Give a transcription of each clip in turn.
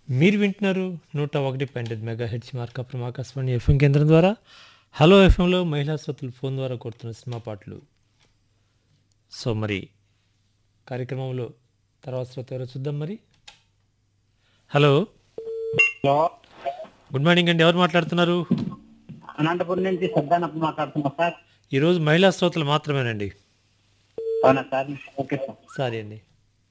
మీరు వింటున్నారు నూట ఒకటి పాయింట్ ఐదు megahertz Markapuram Akashvani FM కేంద్రం ద్వారా హలో ఎఫ్ఎంలో మహిళా శ్రోతలు ఫోన్ ద్వారా కొడుతున్న సినిమా పాటలు సో మరి కార్యక్రమంలో తర్వాత శ్రోత ఎవరో చూద్దాం మరి హలో హలో గుడ్ మార్నింగ్ అండి ఎవరు మాట్లాడుతున్నారు అనంతపురం నుంచి సర్దానప్పుడు మాట్లాడుతున్నా సార్ ఈరోజు మహిళా శ్రోతలు మాత్రమేనండి అవునా సార్ ఓకే సార్ సారీ అండి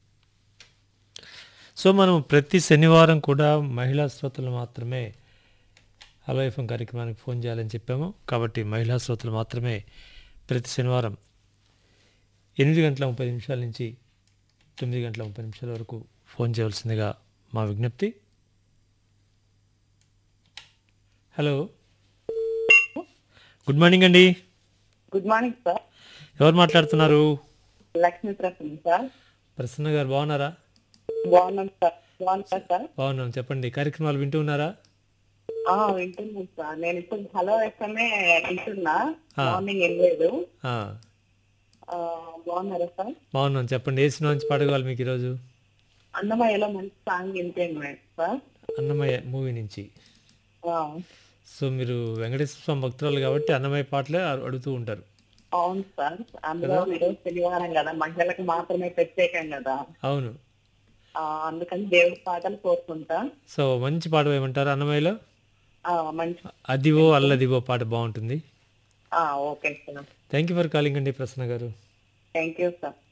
సో మనం ప్రతి శనివారం కూడా మహిళా శ్రోతలు మాత్రమే హలో ఎఫ్ఎం కార్యక్రమానికి ఫోన్ చేయాలని చెప్పాము కాబట్టి మహిళా శ్రోతలు మాత్రమే ప్రతి శనివారం ఎనిమిది గంటల ముప్పై నిమిషాల నుంచి తొమ్మిది గంటల ముప్పై నిమిషాల వరకు ఫోన్ చేయవలసిందిగా మా విజ్ఞప్తి హలో గుడ్ మార్నింగ్ అండి గుడ్ మార్నింగ్ సార్ ఎవరు మాట్లాడుతున్నారు లక్ష్మీ ప్రసన్న సార్ ప్రసన్న గారు బాగున్నారా బాగున్నాం సార్ బాగున్నా సార్ బాగున్నాం చెప్పండి కార్యక్రమాలు వింటూ ఉన్నారా ఆ, వింటున్నాం సార్ నేను ఇప్పుడు హలో ఎఫ్ఎంఏ వింటున్నా ఆ. మార్నింగ్ వెళ్ళలేదు ఆ, ఆ, బాగున్నారా సార్ బాగున్నాం చెప్పండి ఏ సినిమా నుంచి పాట కావాలి మీకు ఈరోజు అన్నమయ్యలో మంచి సాంగ్ వింటున్నాను సార్ అన్నమయ్య మూవీ నుంచి ఆ, సో మీరు వెంకటేశ్వర స్వామి భక్తురాలు కాబట్టి అన్నమయ్య పాటలే అడు- అడుగుతూ ఉంటారు అవును సార్ అందులో ఈరోజు శనివారం కదా మహిళలకు మాత్రమే ప్రత్యేకం కదా అవును ఆ, అందుకని దేవుడి పాటలు కోరుకుంటా సో మంచి పాట వేయమంటారు అన్నమయ్యలో ఆ, మంచి అదివో అల్లదివో పాట బాగుంటుంది ఆ, okay sir thank you for calling అండి ప్రసన్న గారు థ్యాంక్ యూ సార్